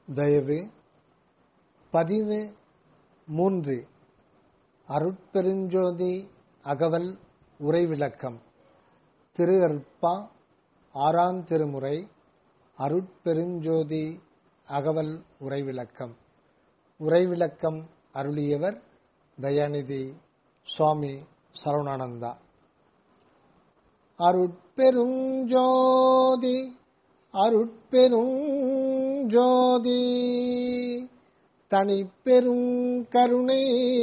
தயவு பதிவு மூன்று அருட்பெருஞ்சோதி அகவல் உரை விளக்கம் திரு அருட்பா ஆறாம் திருமுறை அருட்பெருஞ்சோதி அகவல் உரை விளக்கம் உரை விளக்கம் அருளியவர் தயாநிதி சுவாமி சரவணானந்தா அருட்பெருஞ்சோதி அருட்பெருஞ்சோதி தனிப்பெரும் கருணை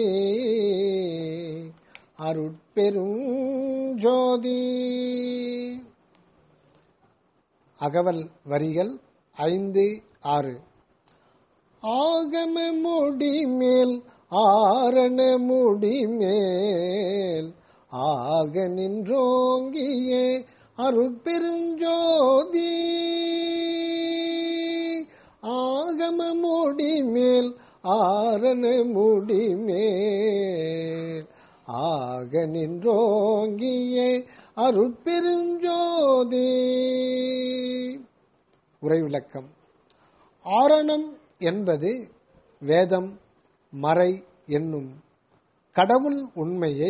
அருட்பெருஞ்சோதி அகவல் வரிகள் ஐந்து ஆறு ஆகம முடி மேல் ஆரண முடி மேல் ஆக நின்றோங்கியே அருட்பெருஞ்சோதி ஆகம முடி மேல் ஆரண முடி மேல் ஆக நின்றோங்கியே அருட்பெருஞ்சோதி உரை விளக்கம் ஆரணம் என்பது வேதம் மறை என்னும் கடவுள் உண்மையை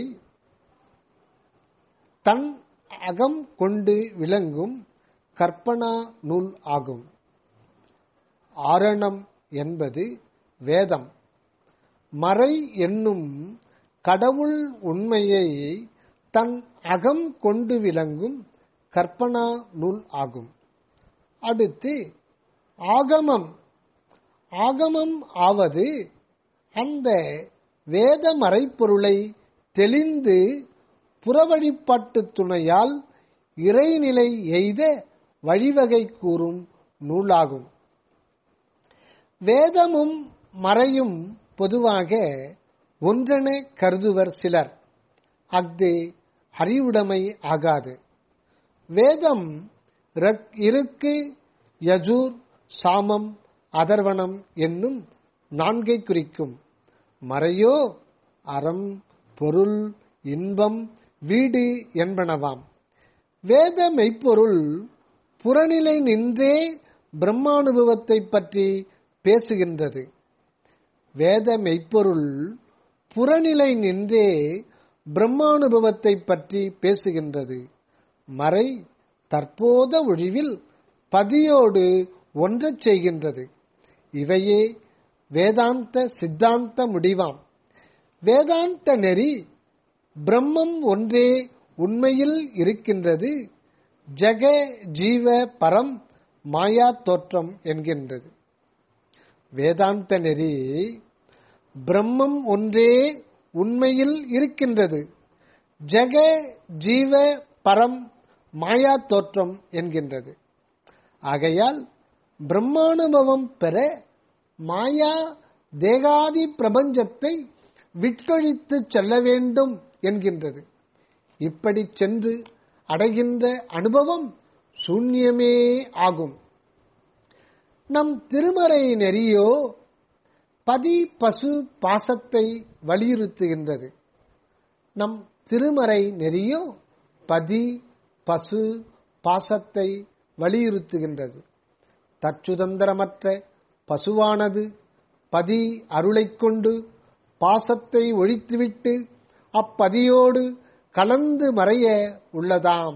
தன் அகம் கொண்டு விளங்கும் கற்பனா நூல் ஆகும் ஆரணம் என்பது வேதம் மறை என்னும் கடவுள் உண்மையை தன் அகம் கொண்டு விளங்கும் கற்பனா நூல் ஆகும் அடுத்து ஆகமம் ஆகமம் ஆவது அந்த வேத மறைப்பொருளை தெளிந்து புறவழிபாட்டு துணையால் இறைநிலை எய்த வழிவகை கூறும் நூலாகும் வேதமும் மறையும் பொதுவாக ஒன்றென கருதுவர் சிலர் அஃது அறிவுடைமை ஆகாது வேதம் இருக்கு யஜூர் சாமம் அதர்வனம் என்னும் நான்கை குறிக்கும் மறையோ அறம் பொருள் இன்பம் வீடு என்பனவாம் வேத மெய்ப்பொருள் புறநிலை நின்றே பிரம்மானுபவத்தை பற்றி பேசுகின்றது வேத மெய்ப்பொருள் புறநிலை நின்றே பிரம்மானுபவத்தை பற்றி பேசுகின்றது மறை தற்போத ஒழிவில் பதியோடு ஒன்றச் செய்கின்றது இவையே வேதாந்த சித்தாந்த முடிவாம் வேதாந்த நெறி பிரம்மம் ஒன்றே உண்மையில் இருக்கின்றது ஜெக ஜீவ பரம் மாயா தோற்றம் என்கின்றது வேதாந்த நெறி பிரம்மம் ஒன்றே உண்மையில் இருக்கின்றது ஜெக ஜீவ பரம் மாயா தோற்றம் என்கின்றது ஆகையால் பிரம்மானுபவம் பெற மாயா தேகாதி பிரபஞ்சத்தை விட்டொழித்து செல்ல வேண்டும் என்கின்றது இப்படி சென்று அடைகின்ற அனுபவம் சூன்யமே ஆகும் நம் திருமறை நெறியோ பதி பசு பாசத்தை வலியுறுத்துகின்றது நம் திருமறை நெறியோ பதி பசு பாசத்தை வலியுறுத்துகின்றது தற்சுதந்திரமற்ற பசுவானது பதி அருளைக் கொண்டு பாசத்தை ஒழித்துவிட்டு அப்பதியோடு கலந்து மறைய உள்ளதாம்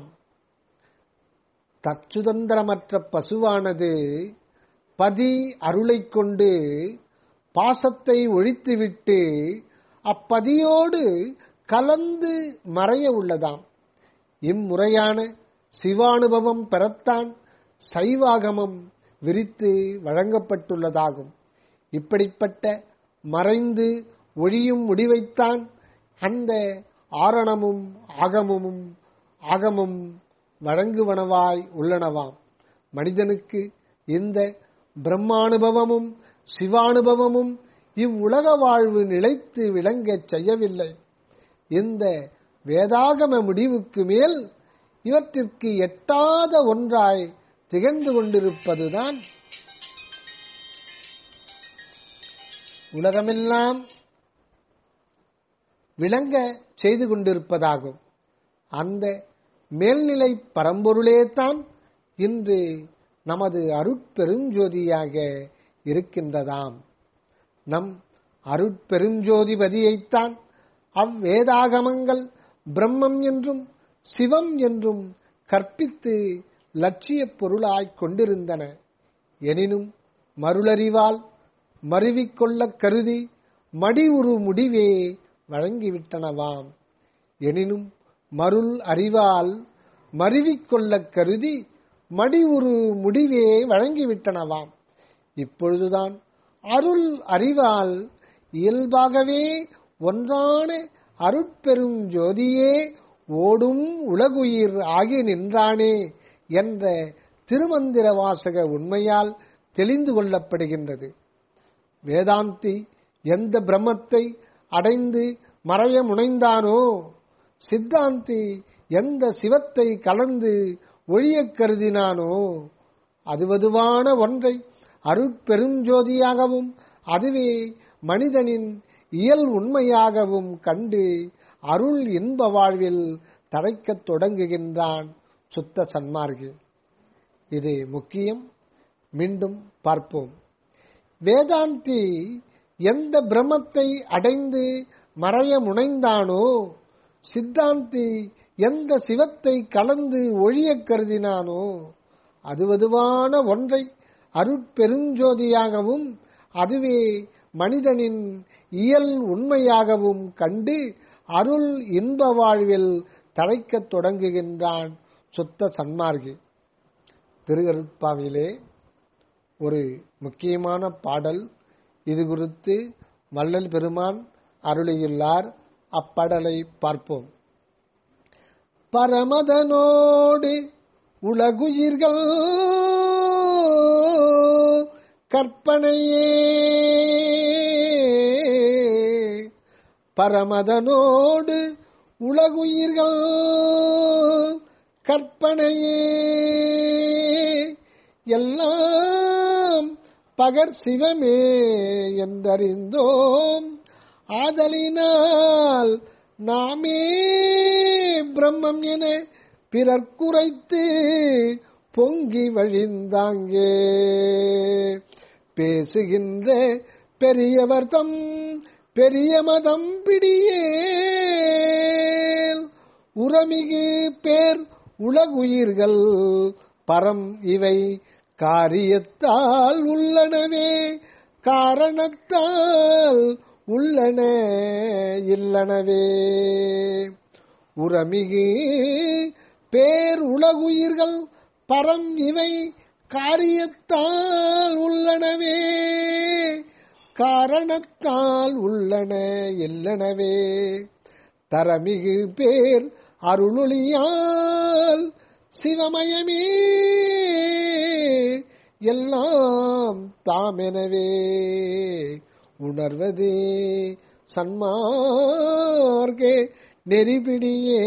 தற்சுதந்திரமற்ற பசுவானது பதி அருளைக் கொண்டு பாசத்தை ஒழித்துவிட்டு அப்பதியோடு கலந்து மறைய உள்ளதாம் இம்முறையான சிவானுபவம் பெறத்தான் சைவாகமம் விரித்து வழங்கப்பட்டுள்ளதாகும் இப்படிப்பட்ட மறைந்து ஒழியும் முடிவைத்தான் அந்த ஆரணமும் ஆகமும் ஆகமும் வழங்குவனவாய் உள்ளனவாம் மனிதனுக்கு இந்த பிரம்மானுபவமும் சிவானுபவமும் இவ்வுலக வாழ்வு நிலைத்து விளங்கச் செய்யவில்லை இந்த வேதாகம முடிவுக்கு மேல் இவற்றிற்கு எட்டாத ஒன்றாய் திகழ்ந்து கொண்டிருப்பதுதான் உலகமெல்லாம் விளங்க செய்து கொண்டிருப்பதாகும் அந்த மேல்நிலை பரம்பொருளே தான் இன்று நமது அருட்பெருஞ்சோதியாக இருக்கின்றதாம் நம் அருட்பெருஞ்சோதிபதியைத்தான் அவ்வேதாகமங்கள் பிரம்மம் என்றும் சிவம் என்றும் கற்பித்து லட்சிய பொருளாய்க் கொண்டிருந்தன எனினும் மருளறிவால் மருவிக்கொள்ளக் கருதி மடி உரு முடிவே வழங்கிவிட்டனவாம் எனினும் மருள் அறிவால் மருவிக்கொள்ளக் கருதி மடி உரு முடிவே வழங்கிவிட்டனவாம் இப்பொழுதுதான் அருள் அறிவால் இயல்பாகவே ஒன்றான அருட்பெரும் ஜோதியே ஓடும் உலகுயிர் ஆகி நின்றானே என்ற திருமந்திர வாசக உண்மையால் தெளிந்து கொள்ளப்படுகின்றது வேதாந்தி எந்த பிரம்மத்தை அடைந்து மறைய முனைந்தானோ சித்தாந்தி எந்த சிவத்தை கலந்து ஒழியக் கருதினானோ அதுவதுவான ஒன்றை அருட்பெருஞ்சோதியாகவும் அதுவே மனிதனின் இயல் உண்மையாகவும் கண்டு அருள் இன்ப வாழ்வில் தழைக்கத் தொடங்குகின்றான் சுத்த சன்மார்கி இது முக்கியம் மீண்டும் பார்ப்போம் வேதாந்தி எந்த பிரம்மத்தை அடைந்து மறைய முனைந்தானோ சித்தாந்தி எந்த சிவத்தை கலந்து ஒழியக் கருதினானோ அதுவதுவான ஒன்றை அருட்பெருஞ்சோதியாகவும் அதுவே மனிதனின் இயல் உண்மையாகவும் கண்டு அருள் இன்ப வாழ்வில் தழைக்கத் தொடங்குகின்றான் சுத்த சன்மார்கி திருகருட்பாவிலே ஒரு முக்கியமான பாடல் இது குறித்து வள்ளல் பெருமான் அருளியுள்ளார் அப்பாடலை பார்ப்போம் பரமதனோடு உலகுயிர்கள் கற்பனையே பரமதனோடு உலகுயிர்கள் கற்பனையே எல்லாம் பகர் சிவமே என்றறிந்தோம் ஆதலினால் நாமே பிரம்மம் என பிறர் குறைத்து பொங்கி வழிந்தாங்கே பேசுகின்ற பெரியவர் தம் பெரிய மதம் பிடியே உரமிகு பேர் உலகுயிர்கள் பரம் இவை காரியத்தால் உள்ளனவே காரணத்தால் உள்ளன இல்லனவே உரமிகு பேர் உலகுயிர்கள் பரம் இவை காரியத்தால் உள்ளனவே காரணத்தால் உள்ளன இல்லனவே தரமிகு பேர் அருளொளியால் சிவமயமே எல்லாம் தாமெனவே உணர்வதே சன்மார்க்கே நெறிபிடியே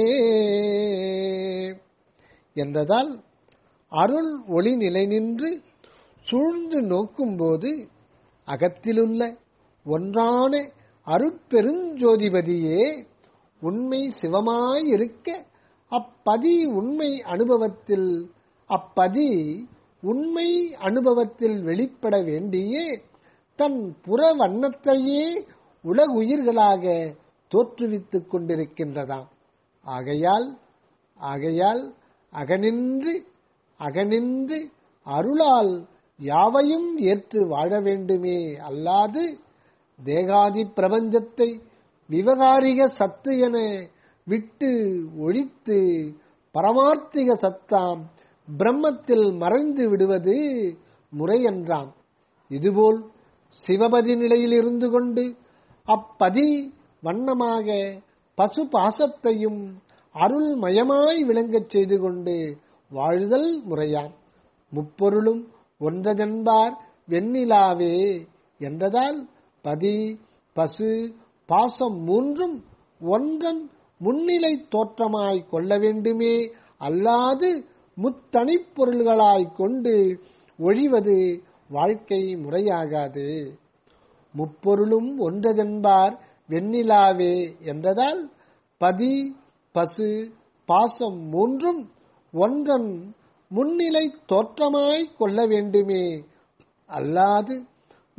என்றதால் அருள் ஒளி நிலை நின்று சூழ்ந்து நோக்கும்போது அகத்திலுள்ள ஒன்றான அருட்பெருஞ்சோதிபதியே உண்மை சிவமாயிருக்க அப்பதி உண்மை அனுபவத்தில் அப்பதி உண்மை அனுபவத்தில் வெளிப்பட வேண்டியே தன் புற வண்ணத்தையே உலகுயிர்களாக தோற்றுவித்துக் கொண்டிருக்கின்றதாம் ஆகையால் ஆகையால் அகனின்று அகனின்று அருளால் யாவையும் ஏற்று வாழ வேண்டுமே அல்லாது தேகாதி பிரபஞ்சத்தை விவகாரிக சத்து என விட்டு ஒழித்து பரமார்த்திக சத்தாம் பிரம்மத்தில் மறைந்து விடுவது முறையன்றாம் இதுபோல் சிவபதி நிலையில் இருந்து கொண்டு அப்பதி வண்ணமாக பசு பாசத்தையும் அருள் மயமாய் விளங்கச் செய்து கொண்டு வாழ்தல் முறையாம் முப்பொருளும் ஒன்றதென்பார் வெண்ணிலாவே என்றதால் பதி பசு பாசம் மூன்றும் ஒன்றன் முன்னிலை தோற்றமாய் கொள்ள வேண்டுமே அல்லாது முத்தனிப் பொருள்களாய் கொண்டு ஒழிவது வாழ்க்கை முறையாகாது முப்பொருளும் ஒன்றதென்பார் வெண்ணிலாவே என்றதால் பதி பசு பாசம் மூன்றும் ஒன்றன் முன்னிலை தோற்றமாய் கொள்ள வேண்டுமே அல்லாது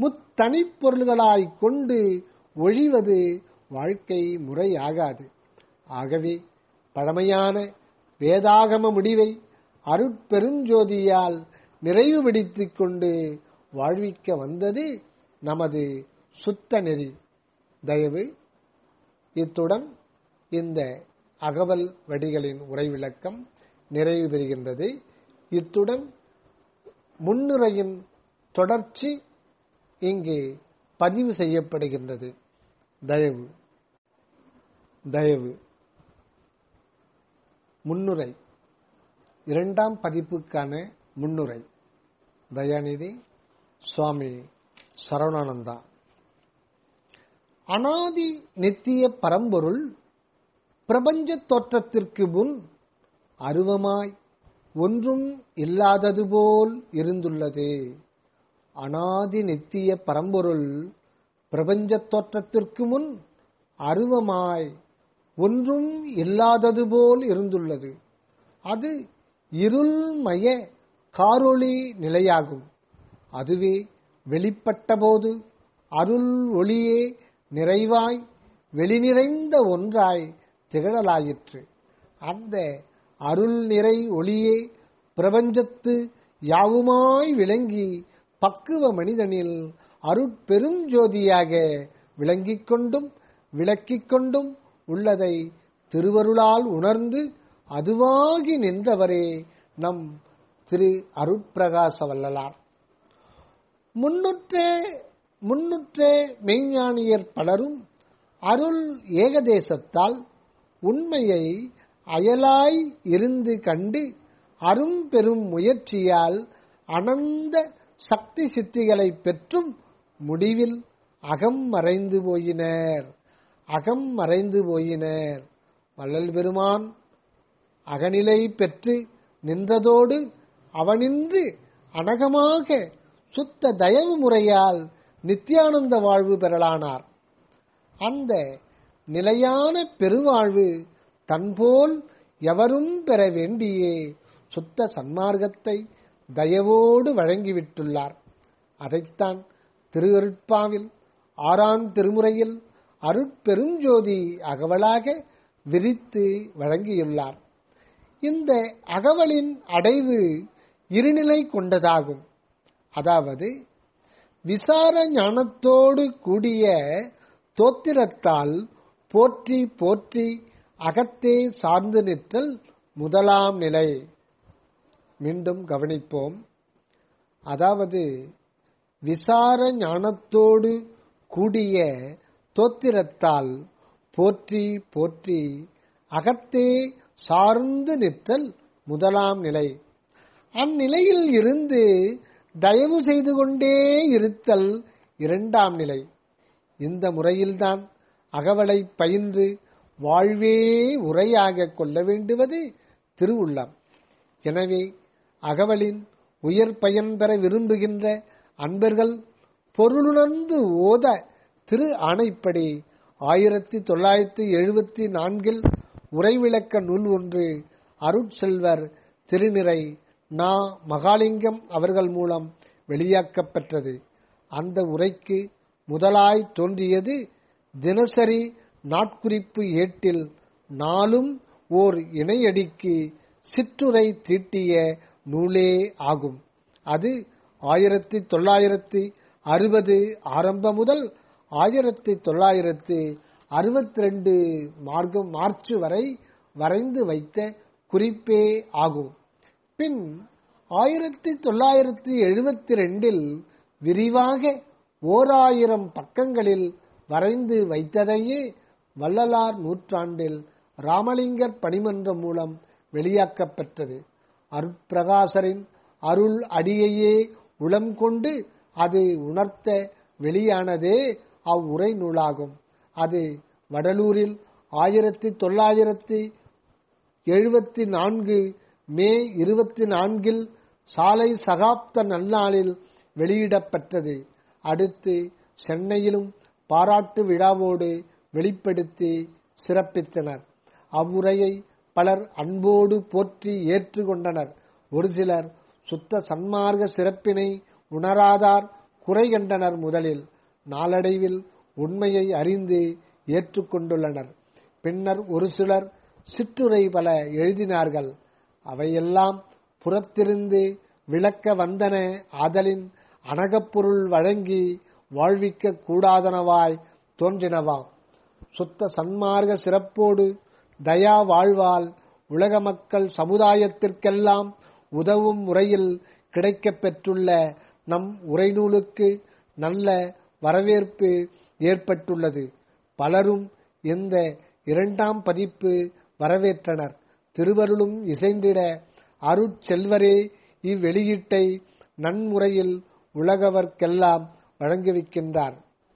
முத்தனிப் பொருள்களாய்க் கொண்டு ஒழிவது வாழ்க்கை முறையாகாது ஆகவே பழமையான வேதாகம முடிவை அருட்பெருஞ்சோதியால் நிறைவுபடுத்திக் கொண்டு வாழ்விக்க வந்தது நமது சுத்த நெறி தயவு இத்துடன் இந்த அகவல் வடிகளின் உரை விளக்கம் நிறைவு பெறுகின்றது இத்துடன் முன்னுரையின் தொடர்ச்சி இங்கு பதிவு செய்யப்படுகின்றது தயவு தயவு முன்னுரை இரண்டாம் பதிப்புக்கான முன்னுரை தயாநிதி சுவாமி சரவணானந்தா அனாதி நித்திய பரம்பொருள் பிரபஞ்ச தோற்றத்திற்கு முன் அருவமாய் ஒன்றும் இல்லாதது போல் இருந்துள்ளது அனாதி நித்திய பரம்பொருள் பிரபஞ்ச தோற்றத்திற்கு முன் அருவமாய் ஒன்றும் இல்லாதது போல் இருந்துள்ளது அது இருள்மய காரொளி நிலையாகும் அதுவே வெளிப்பட்டபோது அருள் ஒளியே நிறைவாய் வெளிநிறைந்த ஒன்றாய் திகழலாயிற்று அந்த அருள் நிறை ஒளியே பிரபஞ்சத்து யாவுமாய் விளங்கி பக்குவ மனிதனில் அருட்பெரும் ஜோதியாக விளங்கிக் கொண்டும் விளக்கிக் கொண்டும் உள்ளதை திருவருளால் உணர்ந்து அதுவாகி நின்றவரே நம் திரு அருட்பிரகாச வல்லலார் முன்னுற்றே முன்னுற்றே மெய்ஞானியர் பலரும் அருள் ஏகதேசத்தால் உண்மையை அயலாய் இருந்து கண்டு அரும் பெரும் முயற்சியால் அனந்த சக்தி சித்திகளை பெற்றும் முடிவில் அகம் மறைந்து போயினர் அகம் மறைந்து போயினர் வள்ளல் பெருமான் அகநிலை பெற்று நின்றதோடு அவனின்று அனகமாக சுத்த தயவு முறையால் நித்தியானந்த வாழ்வு பெறலானார் அந்த நிலையான பெருவாழ்வு தன்போல் எவரும் பெற வேண்டியே சுத்த சன்மார்க்கத்தை தயவோடு வழங்கிவிட்டுள்ளார் அதைத்தான் திருவருட்பாவில் ஆறாம் திருமுறையில் அருட்பெருஞ்சோதி அகவலாக விரித்து வழங்கியுள்ளார் இந்த அகவலின் அடைவு இருநிலை கொண்டதாகும் அதாவது விசார ஞானத்தோடு கூடிய தோத்திரத்தால் போற்றி போற்றி அகத்தே சார்ந்து நிற்றல் முதலாம் நிலை மீண்டும் கவனிப்போம் அதாவது விசார ஞானத்தோடு கூடிய தோத்திரத்தால் போற்றி போற்றி அகத்தே சார்ந்து நிற்றல் முதலாம் நிலை அந்நிலையில் இருந்து தயவு செய்து கொண்டே இருத்தல் இரண்டாம் நிலை இந்த முறையில்தான் அகவலை பயின்று வாழ்வே உரையாக கொள்ள வேண்டுவது திருவுள்ளம் எனவே அகவலின் உயர் பயன் பெற விரும்புகின்ற அன்பர்கள் பொருளுணர்ந்து ஓத திரு ஆணைப்படி ஆயிரத்தி தொள்ளாயிரத்தி எழுபத்தி நான்கில் உரைவிளக்க நூல் ஒன்று அருட்செல்வர் திருநிறை நா மகாலிங்கம் அவர்கள் மூலம் வெளியாக்கப்பெற்றது அந்த உரைக்கு முதலாய் தோன்றியது தினசரி நாட்குறிப்பு ஏட்டில் நாளும் ஓர் இணையடிக்கு சிற்றுரை தீட்டிய நூலே ஆகும் அது ஆயிரத்தி தொள்ளாயிரத்தி அறுபது ஆரம்ப முதல் ஆயிரத்தி தொள்ளாயிரத்தி அறுபத்தி ரெண்டு மார்க்கம் மார்ச் வரை வரைந்து வைத்த குறிப்பே ஆகும் பின் ஆயிரத்தி தொள்ளாயிரத்தி எழுபத்தி ரெண்டில் விரிவாக ஓர் ஆயிரம் பக்கங்களில் வரைந்து வைத்ததையே வள்ளலார் நூற்றாண்டில் ராமலிங்கர் பணிமன்றம் மூலம் வெளியாக்கப்பெற்றது அருட்பிரகாசரின் அருள் அடியையே உளம் கொண்டு அது உணர்த்த வெளியானதே அவ்வுரை நூலாகும் அது வடலூரில் ஆயிரத்தி தொள்ளாயிரத்தி எழுபத்தி நான்கு மே இருபத்தி நான்கில் சாலை சகாப்த நன்னாளில் வெளியிடப்பட்டது அடுத்து சென்னையிலும் பாராட்டு விழாவோடு வெளிப்படுத்தி சிறப்பித்தனர் அவ்வுரையை பலர் அன்போடு போற்றி ஏற்றுக்கொண்டனர் ஒரு சிலர் சுத்த சன்மார்க்க சிறப்பினை உணராதார் குறை கண்டனர் முதலில் நாளடைவில் உண்மையை அறிந்து ஏற்றுக்கொண்டுள்ளனர் பின்னர் ஒரு சிலர் சிற்றுரை பல எழுதினார்கள் அவையெல்லாம் புறத்திருந்து விளக்க வந்தன ஆதலின் அனகப்பொருள் வழங்கி வாழ்விக்க கூடாதனவாய் தோன்றினவாம் சுத்த சன்மார்க்க சிறப்போடு தயா வாழ்வால் உலக மக்கள் சமுதாயத்திற்கெல்லாம் உதவும் முறையில் கிடைக்கப் பெற்றுள்ள நம் உரைநூலுக்கு நல்ல வரவேற்பு ஏற்பட்டுள்ளது பலரும் இந்த இரண்டாம் பதிப்பு வரவேற்றனர் திருவருளும் இசைந்திட அருட்செல்வரே இவ்வெளியீட்டை நன்முறையில் உலகவர்க்கெல்லாம் வழங்குவிக்கின்றார்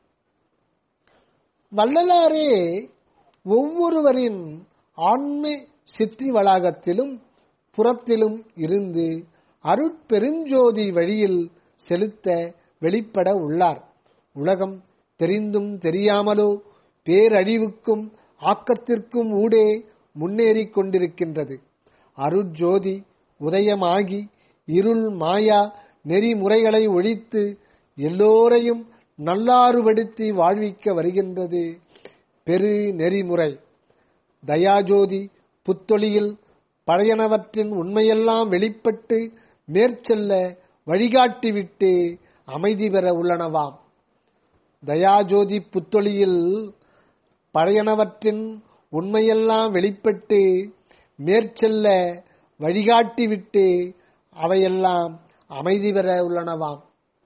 வள்ளலாரே ஒவ்வொருவரின் ஆன்ம சித்தி வளாகத்திலும் புறத்திலும் இருந்து அருட்பெருஞ்சோதி வழியில் செலுத்த வெளிப்பட உள்ளார் உலகம் தெரிந்தும் தெரியாமலோ பேரழிவுக்கும் ஆக்கத்திற்கும் ஊடே முன்னேறிக் கொண்டிருக்கின்றது அருட்ஜோதி உதயமாகி இருள் மாயா நெறிமுறைகளை ஒழித்து எல்லோரையும் நல்லாறுபடுத்தி வாழ்விக்க வருகின்றது பெரு நெறிமுறை தயாஜோதி புத்தொளியில் பழையனவற்றின் உண்மையெல்லாம் வெளிப்பட்டு மேற்செல்ல வழிகாட்டிவிட்டு அமைதி பெற உள்ளனவாம் தயாஜோதி புத்தொளியில் பழையனவற்றின் உண்மையெல்லாம் வெளிப்பட்டு மேற்செல்ல வழிகாட்டிவிட்டு அவையெல்லாம் அமைதி பெற உள்ளனவாம்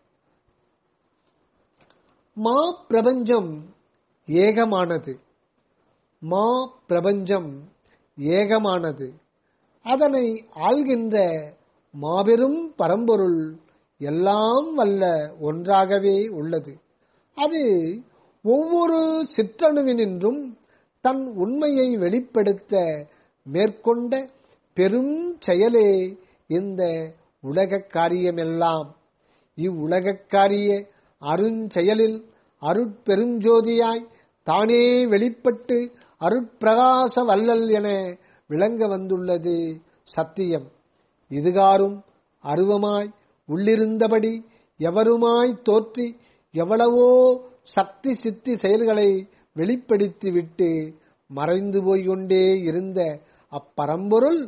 மா பிரபஞ்சம் ஏகமானது மா பிரபஞ்சம் ஏகமானது அதனை ஆள்கின்ற மாபெரும் பரம்பொருள் எல்லாம் வல்ல ஒன்றாகவே உள்ளது அது ஒவ்வொரு சிற்றணுவினின்றும் தன் உண்மையை வெளிப்படுத்த மேற்கொண்ட பெரும் செயலே இந்த உலகக் காரியமெல்லாம் இவ்வுலகக் காரிய அருஞ்செயலில் அருட்பெருஞ்சோதியாய் தானே வெளிப்பட்டு அருட்பிரகாச வல்லல் என விளங்க வந்துள்ளது சத்தியம் இதுகாரும் அருவமாய் உள்ளிருந்தபடி எவருமாய் தோற்றி எவ்வளவோ சக்தி சித்தி செயல்களை வெளிப்படுத்திவிட்டு மறைந்து போய் கொண்டே இருந்த அப்பரம்பொருள்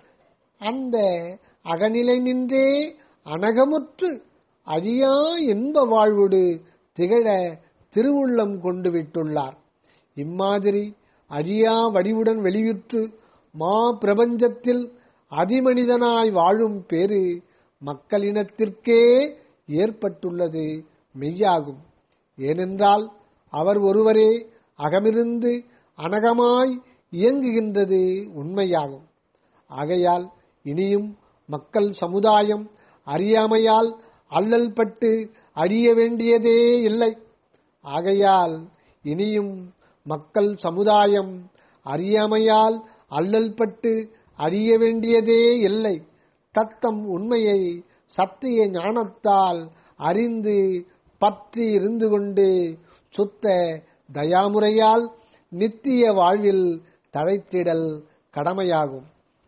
அந்த அகநிலை நின்றே அனகமுற்று அழியா இன்ப வாழ்வோடு திகழ திருவுள்ளம் கொண்டு விட்டுள்ளார் இம்மாதிரி அழியா வடிவுடன் வெளியுற்று மா பிரபஞ்சத்தில் அதிமனிதனாய் வாழும் பேரு மக்களினத்திற்கே ஏற்பட்டுள்ளது மெய்யாகும் ஏனென்றால் அவர் ஒருவரே அகமிருந்து அனகமாய் இயங்குகின்றது உண்மையாகும் ஆகையால் இனியும் மக்கள் சமுதாயம் அறியாமையால் அல்லல் பட்டு அழிய வேண்டியதே இல்லை ஆகையால் இனியும் மக்கள் சமுதாயம் அறியாமையால் அல்லல் பட்டு அறிய வேண்டியதே இல்லை தத்தம் உண்மையை சத்திய ஞானத்தால் அறிந்து பற்றி இருந்து கொண்டு சுத்த தயாமுறையால் நித்திய வாழ்வில் தழைத்திடல் கடமையாகும்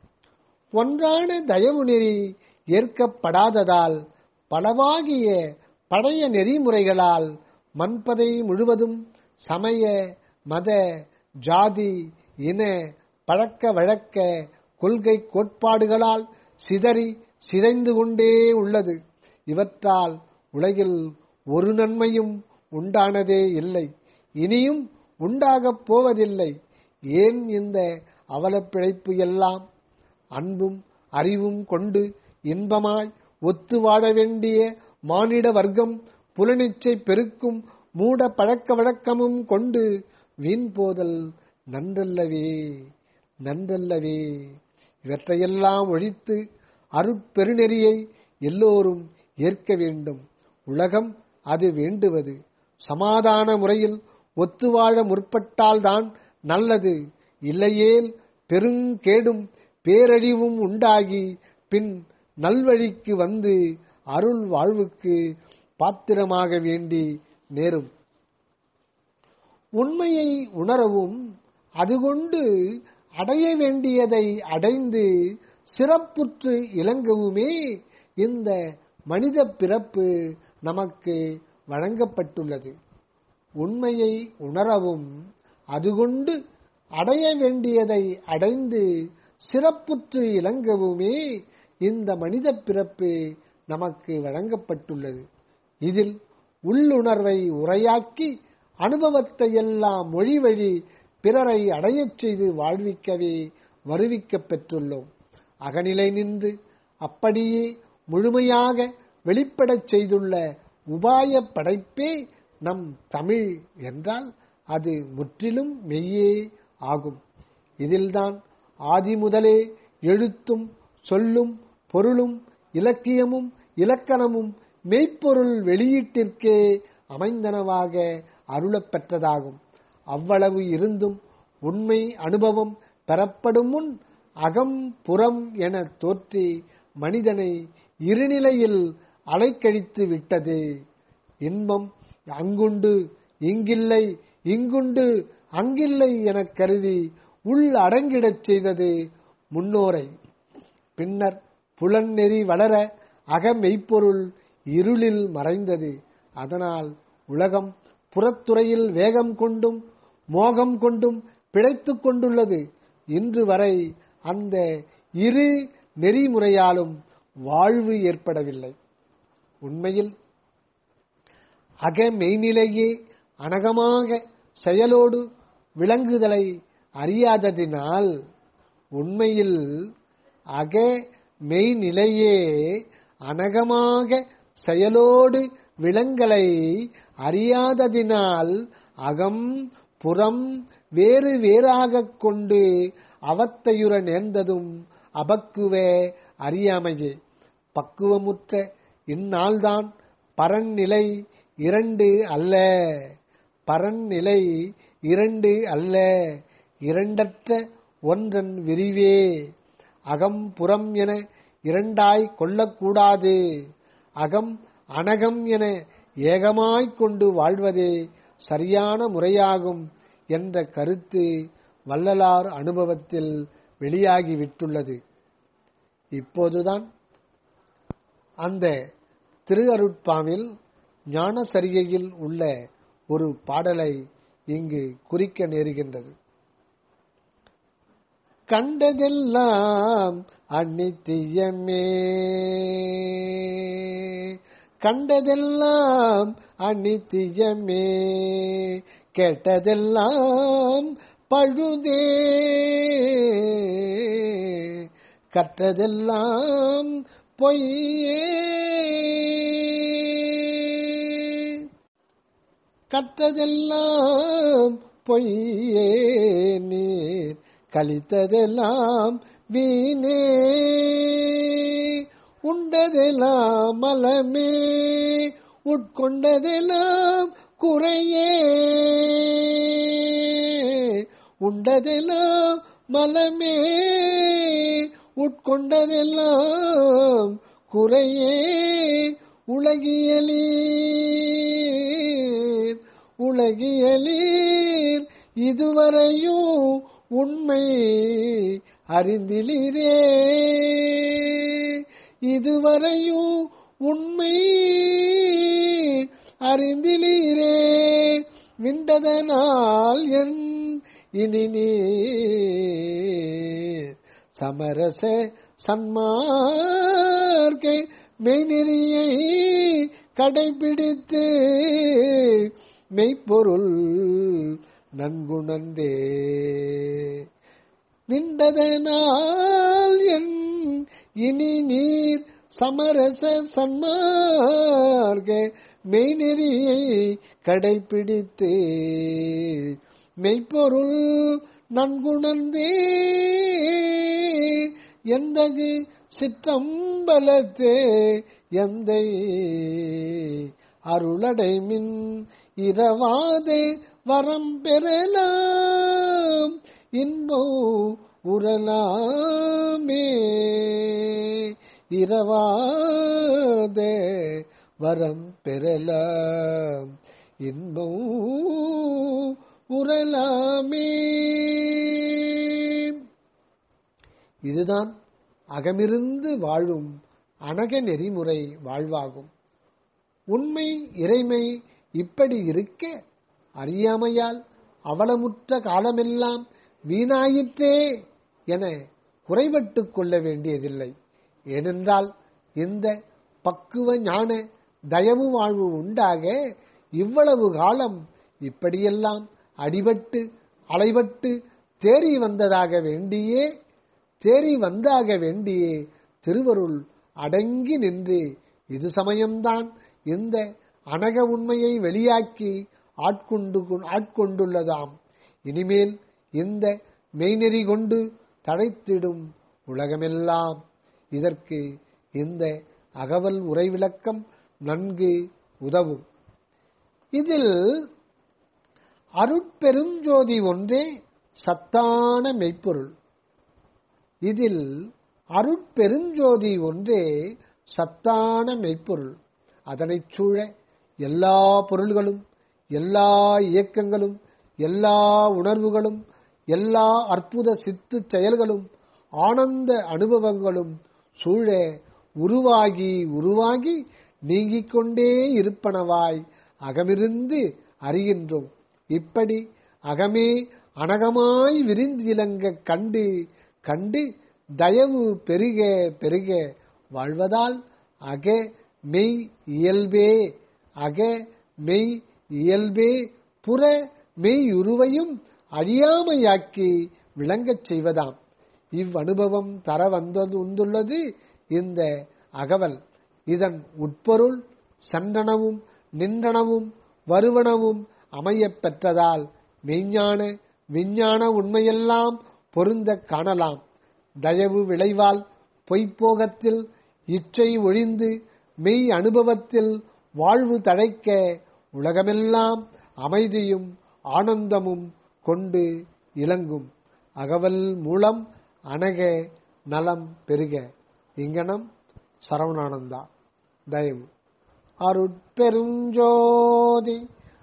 ஒன்றான தயவு நெறி ஏற்கப்படாததால் பலவாகிய பழைய நெறிமுறைகளால் மண்பதை முழுவதும் சமய மத ஜாதி இன பழக்க வழக்க கொள்கை கோட்பாடுகளால் சிதறி சிதைந்து கொண்டே உள்ளது இவற்றால் உலகில் ஒரு நன்மையும் உண்டானதே இல்லை இனியும் உண்டாகப் போவதில்லை ஏன் இந்த அவலப்பிழைப்பு எல்லாம் அன்பும் அறிவும் கொண்டு இன்பமாய் ஒத்து வாழ வேண்டிய மானிட வர்க்கம் புலனிச்சை பெருக்கும் மூட பழக்க வழக்கமும் கொண்டு வீண் போதல் நன்றல்லவே நன்றல்லவே இவற்றையெல்லாம் ஒழித்து அருட்பெருநெறியை எல்லோரும் ஏற்க வேண்டும் உலகம் அது வேண்டுவது சமாதான முறையில் ஒத்துவாழ முற்பட்டால்தான் நல்லது இல்லையேல் பெருங்கேடும் பேரழிவும் உண்டாகி பின் நல்வழிக்கு வந்து அருள் வாழ்வுக்கு பாத்திரமாக வேண்டி நேரும் உண்மையை உணரவும் அதுகொண்டு அடைய வேண்டியதை அடைந்து சிறப்புற்று இளங்கவுமே இந்த மனித பிறப்பு நமக்கு வழங்கப்பட்டுள்ளது உண்மையை உணரவும் அதுகொண்டு அடைய வேண்டியதை அடைந்து சிறப்புற்று இலங்கவுமே இந்த மனித பிறப்பு நமக்கு வழங்கப்பட்டுள்ளது இதில் உள்ளுணர்வை உரையாக்கி அனுபவத்தை எல்லாம் மொழி வழி பிறரை அடையச் செய்து வாழ்விக்கவே வருவிக்கப் பெற்றுள்ளோம் அகநிலை நின்று அப்படியே முழுமையாக வெளிப்படச் செய்துள்ள உபாய படைப்பே நம் தமிழ் என்றால் அது முற்றிலும் மெய்யே ஆகும் இதில்தான் ஆதி முதலே எழுத்தும் சொல்லும் பொருளும் இலக்கியமும் இலக்கணமும் மெய்ப்பொருள் வெளியீட்டிற்கே அமைந்தனவாக அருளப்பெற்றதாகும் அவ்வளவு இருந்தும் உண்மை அனுபவம் பெறப்படும் முன் அகம் புறம் என தோற்றி மனிதனை இருநிலையில் அலைக்கழித்து விட்டது இன்பம் அங்குண்டு இங்கில்லை இங்குண்டு அங்கில்லை எனக் கருதி உள் அடங்கிடச் செய்தது முன்னோரை பின்னர் புலன்னெறி வளர அகமெய்ப்பொருள் இருளில் மறைந்தது அதனால் உலகம் புறத்துறையில் வேகம் கொண்டும் மோகம் கொண்டும் பிழைத்துக் கொண்டுள்ளது இன்று வரை அந்த இரு நெறிமுறையாலும் வாழ்வு ஏற்படவில்லை உண்மையில் அக மெய்நிலையே அனகமாக செயலோடு விளங்குதலை அறியாததினால் உண்மையில் அக மெய்நிலையே அனகமாக செயலோடு விளங்கலை அறியாததினால் அகம் புறம் வேறு வேறாகக் கொண்டு அவத்தையுற நேர்ந்ததும் அபக்குவே அறியாமையே பக்குவமுற்ற இந்நாள்தான் பரன்நிலை இரண்டு அல்ல பரன்நிலை இரண்டு அல்ல இரண்டற்ற ஒன்றன் விரிவே அகம் புறம் என இரண்டாய் கொள்ளக்கூடாது அகம் அனகம் என ஏகமாய்க் கொண்டு வாழ்வதே சரியான முறையாகும் என்ற கருத்து வள்ளலார் அனுபவத்தில் வெளியாகிவிட்டுள்ளது இப்போதுதான் அந்த திரு அருட்பாவில் ஞானசரிகையில் உள்ள ஒரு பாடலை இங்கு குறிக்க நேருகின்றது கண்டதெல்லாம் அந்நித்தியமே கண்டதெல்லாம் அந்நித்தியமே கேட்டதெல்லாம் பழுதே கற்றதெல்லாம் பொய்யே கற்றதெல்லாம் பொய்யே நீர் கழித்ததெல்லாம் வீணே உண்டதெல்லாம் மலமே உட்கொண்டதெல்லாம் குறையே உண்டதெல்லாம் மலமே உட்கொண்டதெல்லாம் குறையே உலகியலீர் உலகியலீர் இதுவரையும் உண்மை அறிந்திலீரே இதுவரையும் உண்மை அறிந்திலீரே விண்டதனால் என் இனி நீர் சமரச சன்மார்க்கை மெய்நெறியை கடைபிடித்து மெய்ப்பொருள் நன்குணர்ந்தே நின்றதனால் என் இனி நீர் சமரச சன்மார்க்க மெய்நெறியை கடைபிடித்து மெய்ப்பொருள் நன்குணர்ந்தே எந்தகு சிற்றம்பலத்தே எந்தை அருளடைமின் இரவாதே வரம் பெறலாம் இன்பம் உரலாமே இரவாதே வரம் பெறலாம் இன்பம் உரலாமே இதுதான் அகமிருந்து வாழும் அனக நெறிமுறை வாழ்வாகும் உண்மை இறைமை இப்படி இருக்க அறியாமையால் அவலமுற்ற காலமெல்லாம் வீணாயிற்றே என குறைபட்டுக் கொள்ள வேண்டியதில்லை ஏனென்றால் இந்த பக்குவ ஞான தயவு வாழ்வு உண்டாக இவ்வளவு காலம் இப்படியெல்லாம் அடிபட்டு அலைபட்டு தேறி வந்ததாக வேண்டியே தேறி வந்தாக வேண்டியே திருவருள் அடங்கி நின்று இது சமயம்தான் இந்த அனக உண்மையை வெளியாக்கி ஆட்கொண்டு ஆட்கொண்டுள்ளதாம் இனிமேல் இந்த மெய்நெறி கொண்டு தழைத்திடும் உலகமெல்லாம் இதற்கு இந்த அகவல் உரை விளக்கம் நன்கு உதவும் இதில் அருட்பெருஞ்சோதி ஒன்றே சத்தான மெய்ப்பொருள் இதில் அருட்பெருஞ்சோதி ஒன்றே சத்தான மெய்ப்பொருள் அதனைச் சூழ எல்லா பொருள்களும் எல்லா இயக்கங்களும் எல்லா உணர்வுகளும் எல்லா அற்புத சித்து செயல்களும் ஆனந்த அனுபவங்களும் சூழ உருவாகி உருவாகி நீங்கிக் கொண்டே இருப்பனவாய் அகமிருந்து அறிகின்றோம் இப்படி அகமே அனகமாய் விரிந்திலங்க கண்டு கண்டு தயவு பெருக பெருக வாழ்வதால் அக மெய் இயல்பே அக மெய் இயல்பே புற மெய் உருவையும் அழியாமையாக்கி விளங்கச் செய்வதாம் இவ்வனுபவம் தர வந்தது வந்துள்ளது இந்த அகவல் இதன் உட்பொருள் சண்டனமும் நின்றனவும் வருவனவும் அமையப் பெற்றதால் மெய்ஞான விஞ்ஞான உண்மையெல்லாம் பொருந்த காணலாம் தயவு விளைவால் பொய்ப்போகத்தில் இச்சை ஒழிந்து மெய் அனுபவத்தில் வாழ்வு தழைக்க உலகமெல்லாம் அமைதியும் ஆனந்தமும் கொண்டு இலங்கும் அகவல் மூலம் அனக நலம் பெருக இங்கனம் சரவணானந்தா தயவு அருட்பெருஞ்சோதி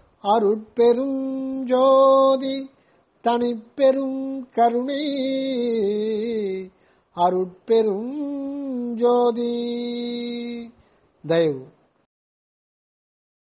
அருட்பெருஞ்சோதி தனிப்பெரும் கருணை அருட்பெரும் ஜோதி தயவு